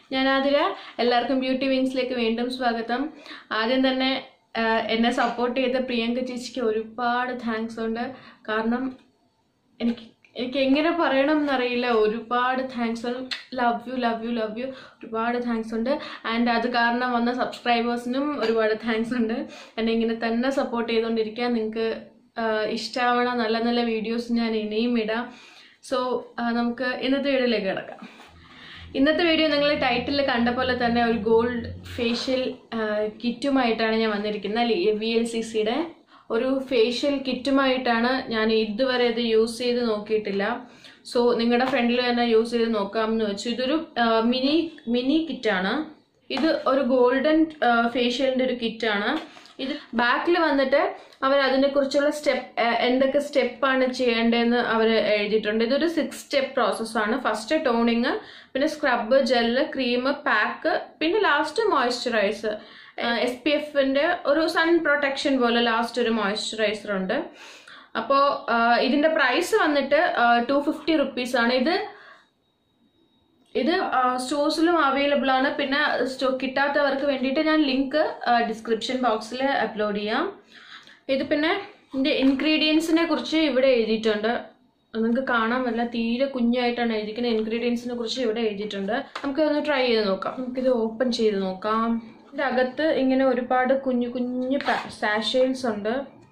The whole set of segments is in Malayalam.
ഞാൻ ആതിര എല്ലാവർക്കും ബ്യൂട്ടി വിങ്സിലേക്ക് വീണ്ടും സ്വാഗതം ആദ്യം തന്നെ ആഹ്, എന്നെ സപ്പോർട്ട് ചെയ്ത പ്രിയങ്ക ചേച്ചിക്ക് ഒരുപാട് താങ്ക്സ് ഉണ്ട് കാരണം എനിക്ക് എനിക്ക് എങ്ങനെ പറയണം എന്നറിയില്ല ഒരുപാട് thanks love you love you love you ഒരുപാട് താങ്ക്സ് ഉണ്ട് ആൻഡ് അത് കാരണം വന്ന സബ്സ്ക്രൈബേഴ്സിനും ഒരുപാട് താങ്ക്സ് ഉണ്ട് എന്നെ ഇങ്ങനെ തന്നെ സപ്പോർട്ട് ചെയ്തുകൊണ്ടിരിക്കുക നിങ്ങൾക്ക് ഇഷ്ടമാവണ നല്ല നല്ല വീഡിയോസ് ഞാൻ ഇനിയും ഇടാം സോ നമുക്ക് ഇന്നത്തെ വീഡിയോയിലേക്ക് കിടക്കാം ഇന്നത്തെ വീഡിയോ നിങ്ങൾ ടൈറ്റിൽ കണ്ട പോലെ തന്നെ ഒരു ഗോൾഡ് ഫേഷ്യൽ കിറ്റുമായിട്ടാണ് ഞാൻ വന്നിരിക്കുന്നത് അല്ലേ വി എൽ സി സിയുടെ ഒരു ഫേഷ്യൽ കിറ്റുമായിട്ടാണ് ഞാൻ ഇതുവരെ ഇത് യൂസ് ചെയ്ത് നോക്കിയിട്ടില്ല സോ നിങ്ങളുടെ ഫ്രണ്ടിൽ തന്നെ യൂസ് ചെയ്ത് നോക്കാമെന്ന് വെച്ചു ഇതൊരു മിനി മിനി കിറ്റാണ് ഇത് ഒരു ഗോൾഡൻ ഫേഷ്യലിന്റെ ഒരു കിറ്റാണ് ഇത് ബാക്കിൽ വന്നിട്ട് അവർ അതിനെക്കുറിച്ചുള്ള സ്റ്റെപ്പ് എന്തൊക്കെ സ്റ്റെപ്പാണ് ചെയ്യേണ്ടതെന്ന് അവർ എഴുതിയിട്ടുണ്ട് ഇതൊരു സിക്സ് സ്റ്റെപ്പ് പ്രോസസ്സാണ് ഫസ്റ്റ് ടോണിങ് പിന്നെ സ്ക്രബ് ജെല്ല് ക്രീം പാക്ക് പിന്നെ ലാസ്റ്റ് മോയ്സ്ചറൈസർ എസ് പി എഫിന്റെ ഒരു സൺ പ്രൊട്ടക്ഷൻ പോലെ ലാസ്റ്റ് ഒരു മോയ്സ്ചറൈസർ ഉണ്ട് അപ്പോൾ ഇതിന്റെ പ്രൈസ് വന്നിട്ട് ടു ഫിഫ്റ്റി റുപ്പീസ് ആണ് ഇത് ഇത് സ്റ്റോഴ്സിലും അവൈലബിൾ ആണ് പിന്നെ സ്റ്റോ കിട്ടാത്തവർക്ക് വേണ്ടിയിട്ട് ഞാൻ ലിങ്ക് ഡിസ്ക്രിപ്ഷൻ ബോക്സിൽ അപ്ലോഡ് ചെയ്യാം ഇത് പിന്നെ ഇതിന്റെ ഇൻഗ്രീഡിയൻസിനെ കുറിച്ച് ഇവിടെ എഴുതിയിട്ടുണ്ട് നിങ്ങൾക്ക് കാണാൻ പറ്റില്ല തീരെ കുഞ്ഞായിട്ടാണ് എഴുതിയിരിക്കുന്നത് ഇൻഗ്രീഡിയൻസിനെ കുറിച്ച് ഇവിടെ എഴുതിയിട്ടുണ്ട് നമുക്ക് ഒന്ന് ട്രൈ ചെയ്ത് നോക്കാം നമുക്കിത് ഓപ്പൺ ചെയ്ത് നോക്കാം ഇതിന്റെ അകത്ത് ഇങ്ങനെ ഒരുപാട് കുഞ്ഞു കുഞ്ഞു സാഷേൽസ് ഉണ്ട്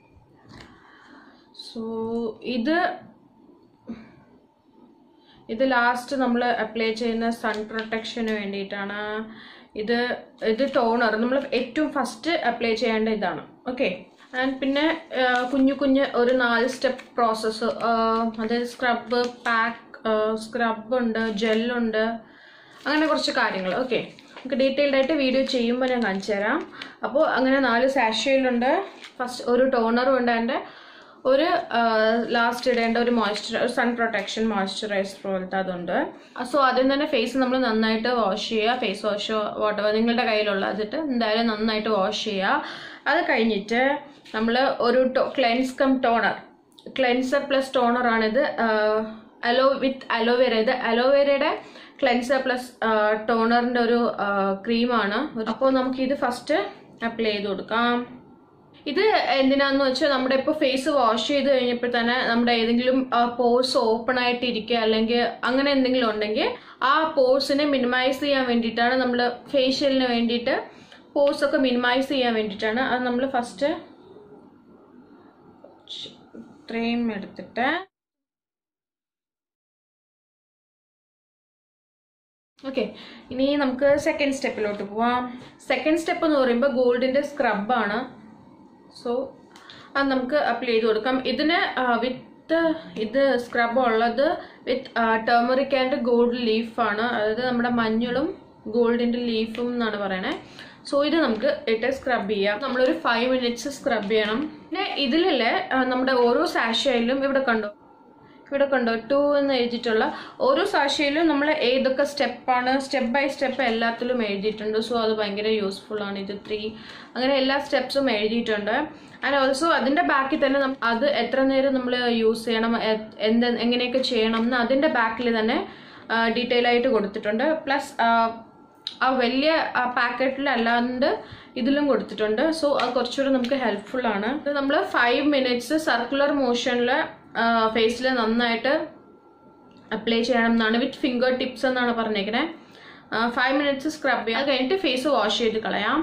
സോ ഇത് ഇത് ലാസ്റ്റ് നമ്മൾ അപ്ലൈ ചെയ്യുന്ന സൺ പ്രൊട്ടക്ഷന് വേണ്ടിയിട്ടാണ് ഇത് ഇത് ടോണർ നമ്മൾ ഏറ്റവും ഫസ്റ്റ് അപ്ലൈ ചെയ്യേണ്ട ഇതാണ് ഓക്കെ ആൻഡ് പിന്നെ ആ, കുഞ്ഞു കുഞ്ഞ് ഒരു നാല് സ്റ്റെപ്പ് പ്രോസസ്സ് അതായത് സ്ക്രബ് പാക്ക് സ്ക്രബ് ഉണ്ട് ജെല്ലുണ്ട് അങ്ങനെ കുറച്ച് കാര്യങ്ങൾ ഓക്കെ നമുക്ക് ഡീറ്റെയിൽഡ് ആയിട്ട് വീഡിയോ ചെയ്യുമ്പോൾ ഞാൻ കാണിച്ചു തരാം അപ്പോൾ അങ്ങനെ നാല് സാഷയിലുണ്ട് ഫസ്റ്റ് ഒരു ടോണറും ഉണ്ട് എൻ്റെ ഒരു ലാസ്റ്റ് ഇടേണ്ട ഒരു മോയ്സ്ചർ ഒരു സൺ പ്രൊട്ടക്ഷൻ മോയ്സ്ചറൈസർ പോലത്തെ അതുണ്ട് സോ ആദ്യം തന്നെ ഫേസ് നമ്മൾ നന്നായിട്ട് വാഷ് ചെയ്യുക ഫേസ് വാഷോ വാട്ടവർ നിങ്ങളുടെ കയ്യിലുള്ള അതിട്ട് എന്തായാലും നന്നായിട്ട് വാഷ് ചെയ്യുക അത് കഴിഞ്ഞിട്ട് നമ്മൾ ഒരു cleanse cum toner cleanser plus toner ആണിത് അലോ വിത്ത് അലോവേര ഇത് അലോവേരയുടെ ക്ലെൻസർ പ്ലസ് ടോണറിന്റെ ഒരു ക്രീമാണ് അപ്പോൾ നമുക്ക് ഇത് ഫസ്റ്റ് അപ്ലൈ ചെയ്ത് കൊടുക്കാം ഇത് എന്തിനാന്ന് വെച്ചാൽ നമ്മുടെ ഇപ്പോൾ ഫേസ് വാഷ് ചെയ്ത് കഴിഞ്ഞപ്പോൾ തന്നെ നമ്മുടെ ഏതെങ്കിലും പോർസ് ഓപ്പൺ ആയിട്ട് ഇരിക്കുക അല്ലെങ്കിൽ അങ്ങനെ എന്തെങ്കിലും ഉണ്ടെങ്കിൽ ആ പോർസിനെ മിനിമൈസ് ചെയ്യാൻ വേണ്ടിയിട്ടാണ് നമ്മൾ ഫേഷ്യലിന് വേണ്ടിയിട്ട് പോർസ് ഒക്കെ മിനിമൈസ് ചെയ്യാൻ വേണ്ടിയിട്ടാണ് അത് നമ്മൾ ഫസ്റ്റ് ഇത്രയും എടുത്തിട്ട് ഓക്കെ ഇനി നമുക്ക് സെക്കൻഡ് സ്റ്റെപ്പിലോട്ട് പോവാം സെക്കൻഡ് സ്റ്റെപ്പ് എന്ന് പറയുമ്പോൾ ഗോൾഡിന്റെ സ്ക്രബാണ് സോ അത് നമുക്ക് അപ്ലൈ ചെയ്ത് കൊടുക്കാം ഇതിന് വിത്ത് ഇത് സ്ക്രബ് ഉള്ളത് വിത്ത് ടേമറിക് ആൻഡ് ഗോൾഡ് ലീഫാണ് അതായത് നമ്മുടെ മഞ്ഞളും ഗോൾഡിന്റെ ലീഫും എന്നാണ് പറയണേ സോ ഇത് നമുക്ക് ഇട്ട് സ്ക്രബ് ചെയ്യാം നമ്മളൊരു ഫൈവ് മിനിറ്റ്സ് സ്ക്രബ് ചെയ്യണം പിന്നെ ഇതിലല്ലേ ആ, നമ്മുടെ ഓരോ സാഷയിലും ഇവിടെ കണ്ടോ ഇവിടെ കണ്ടോ ടു എന്ന് എഴുതിയിട്ടുള്ള ഓരോ സാക്ഷിയിലും നമ്മൾ ഏതൊക്കെ സ്റ്റെപ്പാണ് സ്റ്റെപ്പ് ബൈ സ്റ്റെപ്പ് എല്ലാത്തിലും എഴുതിയിട്ടുണ്ട് സോ അത് ഭയങ്കര യൂസ്ഫുൾ ആണ് ഇത് ത്രീ അങ്ങനെ എല്ലാ സ്റ്റെപ്സും എഴുതിയിട്ടുണ്ട് ആൻഡ് ഓൾസോ അതിന്റെ ബാക്കിൽ തന്നെ നം- അത് എത്ര നേരം നമ്മൾ യൂസ് ചെയ്യണം എ- എന്ത് എങ്ങനെയൊക്കെ ചെയ്യണം എന്ന് അതിന്റെ ബാക്കിൽ തന്നെ ഡീറ്റെയിൽ ആയിട്ട് കൊടുത്തിട്ടുണ്ട് പ്ലസ് ആ വലിയ പാക്കറ്റിൽ അല്ലാണ്ട് ഇതിലും കൊടുത്തിട്ടുണ്ട് സോ അത് കുറച്ചുകൂടെ നമുക്ക് ഹെൽപ്ഫുൾ ആണ് ഇത് നമ്മൾ ഫൈവ് മിനിറ്റ്സ് സർക്കുലർ മോഷനിൽ ഫേസിൽ നന്നായിട്ട് അപ്ലൈ ചെയ്യണം എന്നാണ് വിത്ത് ഫിംഗർ ടിപ്സ് എന്നാണ് പറഞ്ഞേക്കുന്നത് ഫൈവ് മിനിറ്റ്സ് സ്ക്രബ് ചെയ്യാം അത് കഴിഞ്ഞിട്ട് ഫേസ് വാഷ് ചെയ്ത് കളയാം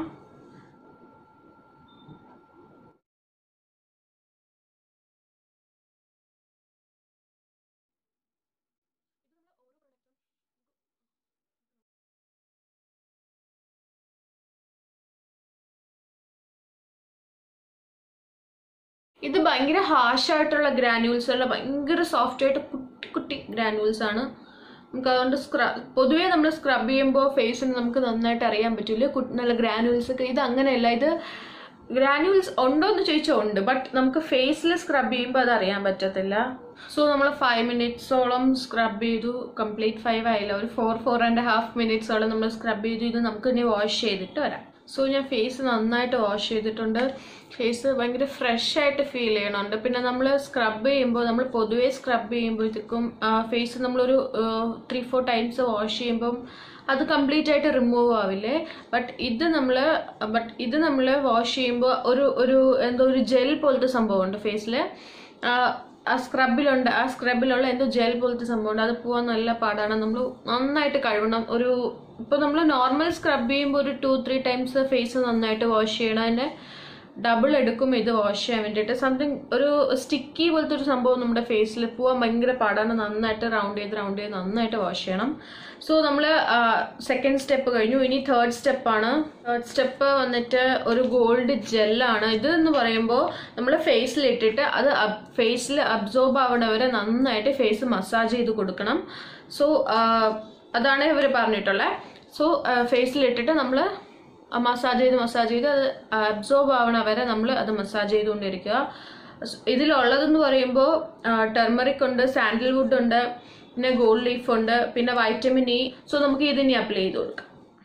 ഇത് ഭയങ്കര ഹാർഷായിട്ടുള്ള ഗ്രാനുവൽസ് അല്ല ഭയങ്കര സോഫ്റ്റ് ആയിട്ട് കുട്ടി കുട്ടി ഗ്രാനുവൽസ് ആണ് നമുക്ക് അതുകൊണ്ട് സ്ക്രബ് പൊതുവേ നമ്മൾ സ്ക്രബ് ചെയ്യുമ്പോൾ ഫേസിന് നമുക്ക് നന്നായിട്ട് അറിയാൻ പറ്റില്ല കു- നല്ല ഗ്രാനുവൽസ് ഒക്കെ ഇത് അങ്ങനെയല്ല ഇത് ഗ്രാനുവൽസ് ഉണ്ടോ എന്ന് ചോദിച്ചാൽ ഉണ്ട് ബട്ട് നമുക്ക് ഫേസിൽ സ്ക്രബ് ചെയ്യുമ്പോൾ അത് അറിയാൻ പറ്റത്തില്ല സോ നമ്മൾ ഫൈവ് മിനിറ്റ്സോളം സ്ക്രബ് ചെയ്തു കംപ്ലീറ്റ് ഫൈവ് ആയില്ല ഒരു ഫോർ ഫോർ ആൻഡ് ഹാഫ് മിനിറ്റ്സോളം നമ്മൾ സ്ക്രബ് ചെയ്തു ഇത് നമുക്ക് ഇനി വാഷ് ചെയ്തിട്ട് വരാം സോ ഞാൻ ഫേസ് നന്നായിട്ട് വാഷ് ചെയ്തിട്ടുണ്ട് ഫേസ് ഭയങ്കര ഫ്രഷ് ആയിട്ട് ഫീൽ ചെയ്യണുണ്ട് പിന്നെ നമ്മൾ സ്ക്രബ് ചെയ്യുമ്പോൾ നമ്മൾ പൊതുവേ സ്ക്രബ് ചെയ്യുമ്പോഴത്തേക്കും ഫേസ് നമ്മളൊരു ത്രീ ഫോർ ടൈംസ് വാഷ് ചെയ്യുമ്പം അത് കംപ്ലീറ്റ് ആയിട്ട് റിമൂവ് ആവില്ലേ ബട്ട് ഇത് നമ്മൾ ബട്ട് ഇത് നമ്മൾ വാഷ് ചെയ്യുമ്പോൾ ഒരു ഒരു എന്തോ ഒരു ജെൽ പോലത്തെ സംഭവമുണ്ട് ഫേസിൽ ആ സ്ക്രബിലുണ്ട് ആ സ്ക്രബിലുള്ള എന്തോ ജെൽ പോലത്തെ സംഭവമുണ്ട് അത് പോകാൻ നല്ല പാടാണ് നമ്മൾ നന്നായിട്ട് കഴുകണം ഒരു ഇപ്പോൾ നമ്മൾ നോർമൽ സ്ക്രബ് ചെയ്യുമ്പോൾ ഒരു ടു ത്രീ ടൈംസ് ഫേസ് നന്നായിട്ട് വാഷ് ചെയ്യണം അതിൻ്റെ ഡബിൾ എടുക്കും ഇത് വാഷ് ചെയ്യാൻ വേണ്ടിയിട്ട് സംതിങ് ഒരു സ്റ്റിക്കി പോലത്തെ ഒരു സംഭവം നമ്മുടെ ഫേസിൽ പോകാൻ ഭയങ്കര പാടാണ് നന്നായിട്ട് റൗണ്ട് ചെയ്ത് റൗണ്ട് ചെയ്ത് നന്നായിട്ട് വാഷ് ചെയ്യണം സോ നമ്മൾ സെക്കൻഡ് സ്റ്റെപ്പ് കഴിഞ്ഞു ഇനി തേർഡ് സ്റ്റെപ്പാണ് തേർഡ് സ്റ്റെപ്പ് വന്നിട്ട് ഒരു ഗോൾഡ് ജെല്ലാണ് ഇത് എന്ന് പറയുമ്പോൾ നമ്മൾ ഫേസിൽ ഇട്ടിട്ട് അത് ഫേസിൽ അബ്സോർബ് ആവണ വരെ നന്നായിട്ട് ഫേസ് മസാജ് ചെയ്ത് കൊടുക്കണം സോ അതാണ് ഇവർ പറഞ്ഞിട്ടുള്ളത് സോ ഫേസിൽ ഇട്ടിട്ട് നമ്മൾ മസാജ് ചെയ്ത് മസാജ് ചെയ്ത് അത് അബ്സോർബ് ആവണ വരെ നമ്മൾ അത് മസാജ് ചെയ്തുകൊണ്ടിരിക്കുക ഇതിലുള്ളതെന്ന് പറയുമ്പോൾ ടെർമറിക് ഉണ്ട് സാൻഡൽവുഡ് ഉണ്ട് പിന്നെ ഗോൾഡ് ലീഫ് ഉണ്ട് പിന്നെ വൈറ്റമിൻ ഇ സോ നമുക്ക് ഇതിനി അപ്ലൈ ചെയ്ത് കൊടുക്കാം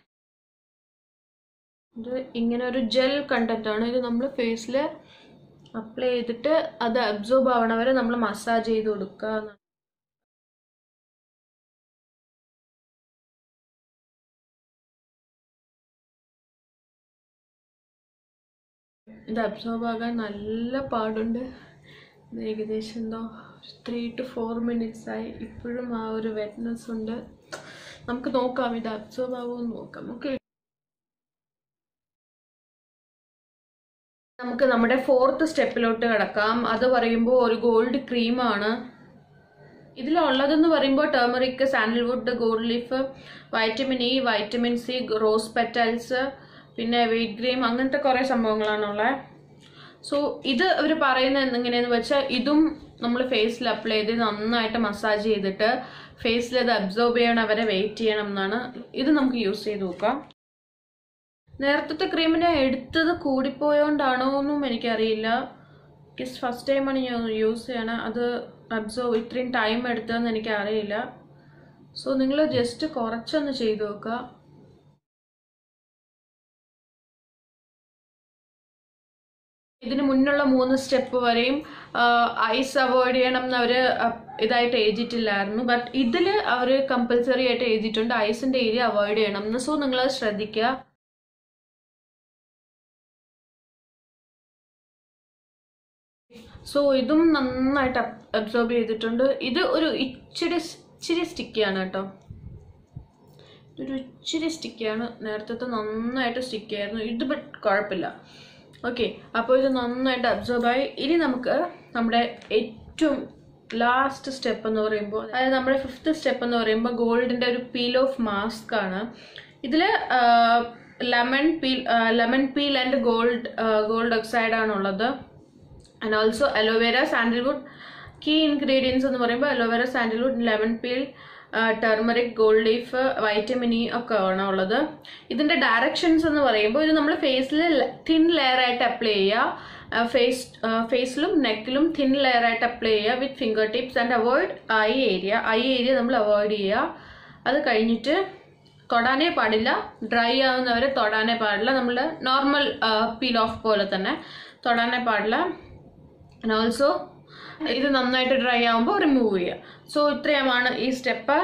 ഇത് ഇങ്ങനെ ഒരു ജെൽ കണ്ടന്റ് ആണ് ഇത് നമ്മൾ ഫേസിൽ അപ്ലൈ ചെയ്തിട്ട് അത് അബ്സോർബ് ആവണ വരെ നമ്മൾ മസാജ് ചെയ്ത് കൊടുക്കുക ഇത് അബ്സോർബ് ആകാൻ നല്ല പാടുണ്ട് ഇത് ഏകദേശം എന്തോ ത്രീ ടു ഫോർ മിനിറ്റ്സ് ആയി ഇപ്പോഴും ആ ഒരു വെറ്റ്നെസ് ഉണ്ട് നമുക്ക് നോക്കാം ഇത് അബ്സോർബ് ആവുമെന്ന് നോക്കാം ഓക്കെ നമുക്ക് നമ്മുടെ ഫോർത്ത് സ്റ്റെപ്പിലോട്ട് കിടക്കാം അത് പറയുമ്പോൾ ഒരു ഗോൾഡ് ക്രീമാണ് ഇതിലുള്ളതെന്ന് പറയുമ്പോൾ turmeric sandalwood gold leaf vitamin E vitamin C rose petals പിന്നെ വെയിറ്റ് ക്രീം അങ്ങനത്തെ കുറേ സംഭവങ്ങളാണുള്ളത് സോ ഇത് അവർ പറയുന്നത് എങ്ങനെയാന്ന് വെച്ചാൽ ഇതും നമ്മൾ ഫേസിൽ അപ്ലൈ ചെയ്ത് നന്നായിട്ട് മസാജ് ചെയ്തിട്ട് ഫേസിൽ അത് അബ്സോർബ് ചെയ്യണം അവരെ വെയിറ്റ് ചെയ്യണം എന്നാണ് ഇത് നമുക്ക് യൂസ് ചെയ്ത് നോക്കാം നേരത്തെ ക്രീമിനെ എടുത്തത് കൂടിപ്പോയോണ്ടാണോ എന്നും എനിക്കറിയില്ല ജസ്റ്റ് ഫസ്റ്റ് ടൈമാണ് ഞാൻ യൂസ് ചെയ്യണത് അത് അബ്സോർവ് ഇത്രയും ടൈം എടുത്തതെന്ന് എനിക്കറിയില്ല സോ നിങ്ങൾ ജസ്റ്റ് കുറച്ചൊന്ന് ചെയ്ത് നോക്കുക ഇതിന് മുന്നുള്ള മൂന്ന് സ്റ്റെപ്പ് വരെയും ഐസ് അവോയ്ഡ് ചെയ്യണം എന്ന് അവർ ഇതായിട്ട് എഴുതിയിട്ടില്ലായിരുന്നു ബട്ട് ഇതിൽ അവർ കമ്പൽസറി ആയിട്ട് എഴുതിയിട്ടുണ്ട് ഐസിന്റെ ഏരിയ അവോയ്ഡ് ചെയ്യണം എന്ന് സോ നിങ്ങൾ ശ്രദ്ധിക്കുക സോ ഇതും നന്നായിട്ട് അബ്സോർബ് ചെയ്തിട്ടുണ്ട് ഇത് ഒരു ഇച്ചിരി ഇച്ചിരി സ്റ്റിക്കിയാണ് കേട്ടോ ഇതൊരു ഇച്ചിരി സ്റ്റിക്കിയാണ് നേരത്തെ നന്നായിട്ട് സ്റ്റിക്കിയായിരുന്നു ഇത് ബട്ട് കുഴപ്പമില്ല ഓക്കെ അപ്പോൾ ഇത് നന്നായിട്ട് അബ്സോർബ് ആയി ഇനി നമുക്ക് നമ്മുടെ ഏറ്റവും ലാസ്റ്റ് സ്റ്റെപ്പ് എന്ന് പറയുമ്പോൾ അതായത് നമ്മുടെ ഫിഫ്ത്ത് സ്റ്റെപ്പ് എന്ന് പറയുമ്പോൾ ഗോൾഡിൻ്റെ ഒരു പീൽ ഓഫ് മാസ്ക് ആണ് ഇതിൽ lemon peel lemon peel and gold gold oxide ആണുള്ളത് and also aloe vera sandalwood key ingredients എന്ന് പറയുമ്പോൾ aloe vera sandalwood lemon peel turmeric gold leaf vitamin E ഒക്കെ ആണ് ഉള്ളത് ഇതിന്റെ ഡയറക്ഷൻസ് എന്ന് പറയുമ്പോൾ ഇത് നമ്മൾ ഫേസിൽ തിൻ ലെയർ ആയിട്ട് അപ്ലൈ ചെയ്യുക ഫേസ് ഫേസിലും നെക്കിലും തിൻ ലെയർ ആയിട്ട് അപ്ലൈ ചെയ്യുക with finger tips and avoid eye area eye area നമ്മൾ അവോയ്ഡ് ചെയ്യുക അത് കഴിഞ്ഞിട്ട് തൊടാനേ പാടില്ല ഡ്രൈ ആവുന്നവരെ തൊടാനേ പാടില്ല നമ്മൾ നോർമൽ പീൽ ഓഫ് പോലെ തന്നെ തൊടാനേ പാടില്ല ആൻഡ് ഓൾസോ ഇത് നന്നായിട്ട് ഡ്രൈ ആകുമ്പോൾ റിമൂവ് ചെയ്യുക സോ ഇത്രയുമാണ് ഈ സ്റ്റെപ്പ്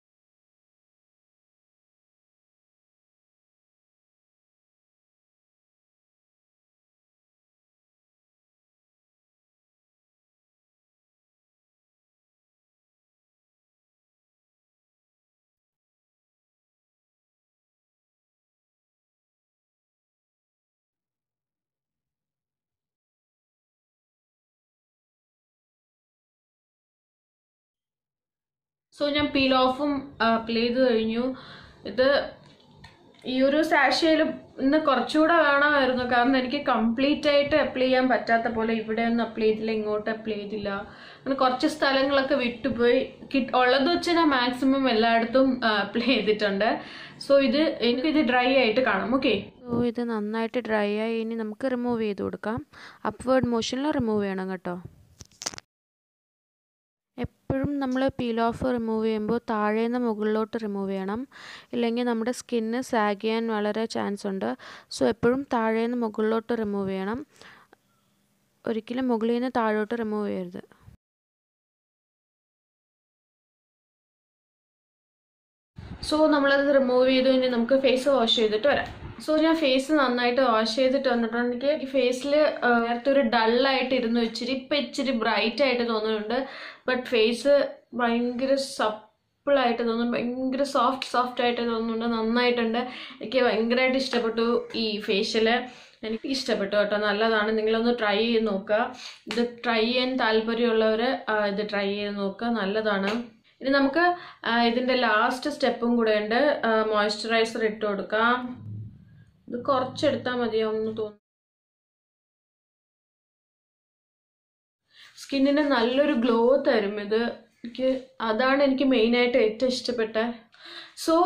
സോ ഞാൻ പീൽ ഓഫും അപ്ലൈ ചെയ്ത് കഴിഞ്ഞു ഇത് ഈ ഒരു സാഷയിൽ ഇന്ന് കുറച്ചുകൂടെ വേണമായിരുന്നു കാരണം എനിക്ക് കംപ്ലീറ്റ് ആയിട്ട് അപ്ലൈ ചെയ്യാൻ പറ്റാത്ത പോലെ ഇവിടെ ഒന്നും അപ്ലൈ ചെയ്തില്ല ഇങ്ങോട്ട് അപ്ലൈ ചെയ്തില്ല അങ്ങനെ കുറച്ച് സ്ഥലങ്ങളൊക്കെ വിട്ടുപോയി കിട്ട് ഉള്ളത് വെച്ച് ഞാൻ മാക്സിമം എല്ലായിടത്തും അപ്ലൈ ചെയ്തിട്ടുണ്ട് സോ ഇത് എനിക്കിത് ഡ്രൈ ആയിട്ട് കാണാം ഓക്കെ സോ ഇത് നന്നായിട്ട് ഡ്രൈ ആയി ഇനി നമുക്ക് റിമൂവ് ചെയ്ത് കൊടുക്കാം അപ്വേർഡ് മോഷനിൽ റിമൂവ് ചെയ്യണം കേട്ടോ എപ്പോഴും നമ്മൾ പീൽ ഓഫ് റിമൂവ് ചെയ്യുമ്പോൾ താഴേന്ന് മുകളിലോട്ട് റിമൂവ് ചെയ്യണം ഇല്ലെങ്കിൽ നമ്മുടെ സ്കിന്ന് സാഗ് ചെയ്യാൻ വളരെ ചാൻസ് ഉണ്ട് സോ എപ്പോഴും താഴേന്ന് മുകളിലോട്ട് റിമൂവ് ചെയ്യണം ഒരിക്കലും മുകളിൽ നിന്ന് താഴോട്ട് റിമൂവ് ചെയ്യരുത് സോ നമ്മളത് റിമൂവ് ചെയ്ത് കഴിഞ്ഞ് നമുക്ക് ഫേസ് വാഷ് ചെയ്തിട്ട് വരാം സോ ഞാൻ ഫേസ് നന്നായിട്ട് വാഷ് ചെയ്തിട്ട് വന്നിട്ടുണ്ടെങ്കിൽ എനിക്ക് ഫേസിൽ നേരത്തെ ഒരു ഡള്ളായിട്ട് ഇരുന്ന് ഇച്ചിരി ഇപ്പം ഇച്ചിരി ബ്രൈറ്റ് ആയിട്ട് തോന്നുന്നുണ്ട് ബട്ട് ഫേസ് ഭയങ്കര സപ്പിളായിട്ട് തോന്നുന്നു ഭയങ്കര സോഫ്റ്റ് സോഫ്റ്റ് ആയിട്ട് തോന്നുന്നുണ്ട് നന്നായിട്ടുണ്ട് എനിക്ക് ഭയങ്കരമായിട്ട് ഇഷ്ടപ്പെട്ടു ഈ ഫേഷ്യൽ എനിക്ക് ഇഷ്ടപ്പെട്ടു കേട്ടോ നല്ലതാണ് നിങ്ങളൊന്ന് ട്രൈ ചെയ്ത് നോക്കുക ഇത് ട്രൈ ചെയ്യാൻ താല്പര്യമുള്ളവർ ഇത് ട്രൈ ചെയ്ത് നോക്കുക നല്ലതാണ് ഇനി നമുക്ക് ആ, ഇതിന്റെ ലാസ്റ്റ് സ്റ്റെപ്പും കൂടെ ഉണ്ട് മോയ്സ്ചറൈസർ ഇട്ട് കൊടുക്കാം ഇത് കുറച്ചെടുത്താൽ മതിയാവുമെന്ന് തോന്നുന്നു സ്കിന്നിന് നല്ലൊരു ഗ്ലോ തരും ഇത് എനിക്ക് അതാണ് എനിക്ക് മെയിനായിട്ട് ഏറ്റവും ഇഷ്ടപ്പെട്ട സോ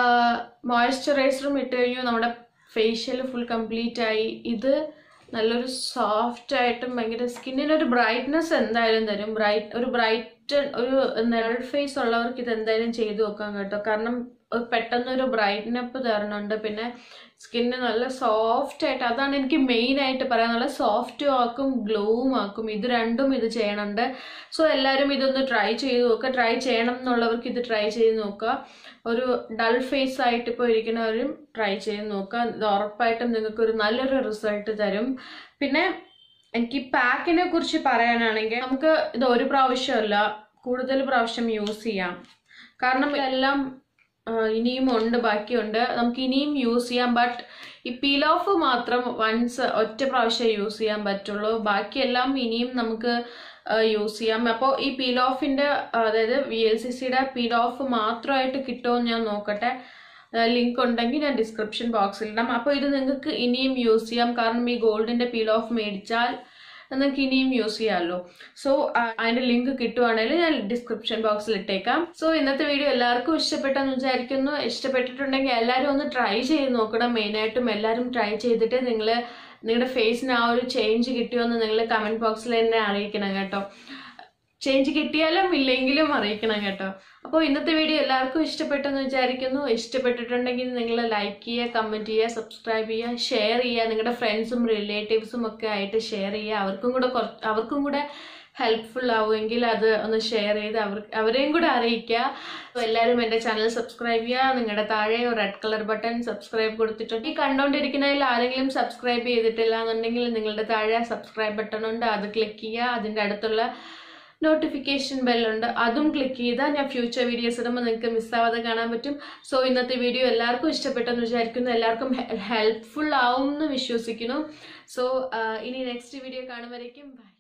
മോയ്സ്ചറൈസറും ഇട്ട് കഴിഞ്ഞു നമ്മുടെ ഫേഷ്യൽ ഫുൾ കംപ്ലീറ്റ് ആയി ഇത് നല്ലൊരു സോഫ്റ്റ് ആയിട്ടും ഭയങ്കര സ്കിന്നിനൊരു ബ്രൈറ്റ്നെസ് എന്തായാലും തരും ബ്രൈറ്റ് ഒരു ബ്രൈറ്റ് ഒരു നിഴൽ ഫേസ് ഉള്ളവർക്ക് ഇത് എന്തായാലും ചെയ്തു നോക്കാം കേട്ടോ കാരണം ഒരു പെട്ടെന്നൊരു ബ്രൈറ്റ്നപ്പ് തരുന്നുണ്ട് പിന്നെ സ്കിന്ന് നല്ല സോഫ്റ്റ് ആയിട്ട് അതാണ് എനിക്ക് മെയിൻ ആയിട്ട് പറയാനുള്ളത് സോഫ്റ്റും ആക്കും ഗ്ലോവും ആക്കും ഇത് രണ്ടും ഇത് ചെയ്യണുണ്ട് സോ എല്ലാവരും ഇതൊന്ന് ട്രൈ ചെയ്ത് നോക്കുക ട്രൈ ചെയ്യണം എന്നുള്ളവർക്ക് ഇത് ട്രൈ ചെയ്ത് നോക്കുക ഒരു ഡൾ ഫേസ് ആയിട്ട് ഇപ്പോൾ ഇരിക്കുന്നവരും ട്രൈ ചെയ്ത് നോക്കുക ഇത് ഉറപ്പായിട്ടും നിങ്ങൾക്ക് ഒരു നല്ലൊരു റിസൾട്ട് തരും പിന്നെ എനിക്ക് ഈ പാക്കിനെ കുറിച്ച് പറയാനാണെങ്കിൽ നമുക്ക് ഇത് ഒരു പ്രാവശ്യമല്ല കൂടുതൽ പ്രാവശ്യം യൂസ് ചെയ്യാം കാരണം എല്ലാം ആ, ഇനിയും ഉണ്ട് ബാക്കിയുണ്ട് നമുക്ക് ഇനിയും യൂസ് ചെയ്യാം ബട്ട് ഈ പീൽ ഓഫ് മാത്രം വൺസ് ഒറ്റ പ്രാവശ്യം യൂസ് ചെയ്യാൻ പറ്റുള്ളൂ ബാക്കിയെല്ലാം ഇനിയും നമുക്ക് യൂസ് ചെയ്യാം അപ്പോൾ ഈ പീൽ ഓഫിന്റെ അതായത് വി എൽ സി സിയുടെ പീൽ ഓഫ് മാത്രമായിട്ട് കിട്ടുമോ എന്ന് ഞാൻ നോക്കട്ടെ ലിങ്ക് ഉണ്ടെങ്കിൽ ഞാൻ ഡിസ്ക്രിപ്ഷൻ ബോക്സിൽ ഇടാം അപ്പോൾ ഇത് നിങ്ങൾക്ക് ഇനിയും യൂസ് ചെയ്യാം കാരണം ഈ ഗോൾഡിന്റെ പീൽ ഓഫ് മേടിച്ചാൽ നിങ്ങൾക്ക് ഇനിയും യൂസ് ചെയ്യാമല്ലോ സോ അതിന്റെ ലിങ്ക് കിട്ടുവാണെങ്കിൽ ഞാൻ ഡിസ്ക്രിപ്ഷൻ ബോക്സിൽ ഇട്ടേക്കാം സോ ഇന്നത്തെ വീഡിയോ എല്ലാവർക്കും ഇഷ്ടപ്പെട്ടെന്ന് വിചാരിക്കുന്നു ഇഷ്ടപ്പെട്ടിട്ടുണ്ടെങ്കിൽ എല്ലാവരും ഒന്ന് ട്രൈ ചെയ്ത് നോക്കണം മെയിനായിട്ടും എല്ലാവരും ട്രൈ ചെയ്തിട്ട് നിങ്ങൾ നിങ്ങളുടെ ഫേസിന് ആ ഒരു ചേഞ്ച് കിട്ടിയോന്ന് നിങ്ങൾ കമന്റ് ബോക്സിൽ എന്നെ അറിയിക്കണം കേട്ടോ ചേഞ്ച് കിട്ടിയാലും ഇല്ലെങ്കിലും അറിയിക്കണം കേട്ടോ അപ്പോൾ ഇന്നത്തെ വീഡിയോ എല്ലാവർക്കും ഇഷ്ടപ്പെട്ടെന്ന് വിചാരിക്കുന്നു ഇഷ്ടപ്പെട്ടിട്ടുണ്ടെങ്കിൽ നിങ്ങൾ ലൈക്ക് ചെയ്യുക കമൻറ്റ് ചെയ്യുക സബ്സ്ക്രൈബ് ചെയ്യുക ഷെയർ ചെയ്യുക നിങ്ങളുടെ ഫ്രണ്ട്സും റിലേറ്റീവ്സും ഒക്കെ ആയിട്ട് ഷെയർ ചെയ്യുക അവർക്കും കൂടെ കുറച്ച് അവർക്കും കൂടെ ഹെൽപ്ഫുൾ ആവുമെങ്കിൽ അത് ഒന്ന് ഷെയർ ചെയ്ത് അവർ അവരെയും കൂടെ അറിയിക്കുക അപ്പോൾ എല്ലാവരും എൻ്റെ ചാനൽ സബ്സ്ക്രൈബ് ചെയ്യുക നിങ്ങളുടെ താഴെ റെഡ് കളർ ബട്ടൺ സബ്സ്ക്രൈബ് കൊടുത്തിട്ടുണ്ട് ഈ കണ്ടുകൊണ്ടിരിക്കുന്നതിൽ ആരെങ്കിലും സബ്സ്ക്രൈബ് ചെയ്തിട്ടില്ല എന്നുണ്ടെങ്കിൽ നിങ്ങളുടെ താഴെ സബ്സ്ക്രൈബ് ബട്ടൺ ഉണ്ട് അത് ക്ലിക്ക് ചെയ്യുക അതിൻ്റെ അടുത്തുള്ള നോട്ടിഫിക്കേഷൻ ബെല്ലുണ്ട് അതും ക്ലിക്ക് ചെയ്താൽ ഞാൻ ഫ്യൂച്ചർ വീഡിയോസ് ഇടുമ്പോൾ നിങ്ങൾക്ക് മിസ്സാവാതെ കാണാൻ പറ്റും സോ ഇന്നത്തെ വീഡിയോ എല്ലാവർക്കും ഇഷ്ടപ്പെട്ടെന്ന് വിചാരിക്കുന്നു എല്ലാവർക്കും ഹെൽപ്ഫുൾ ആവും എന്ന് വിശ്വസിക്കുന്നു സോ ഇനി നെക്സ്റ്റ് വീഡിയോ കാണുമ്പോഴേക്കും ബൈ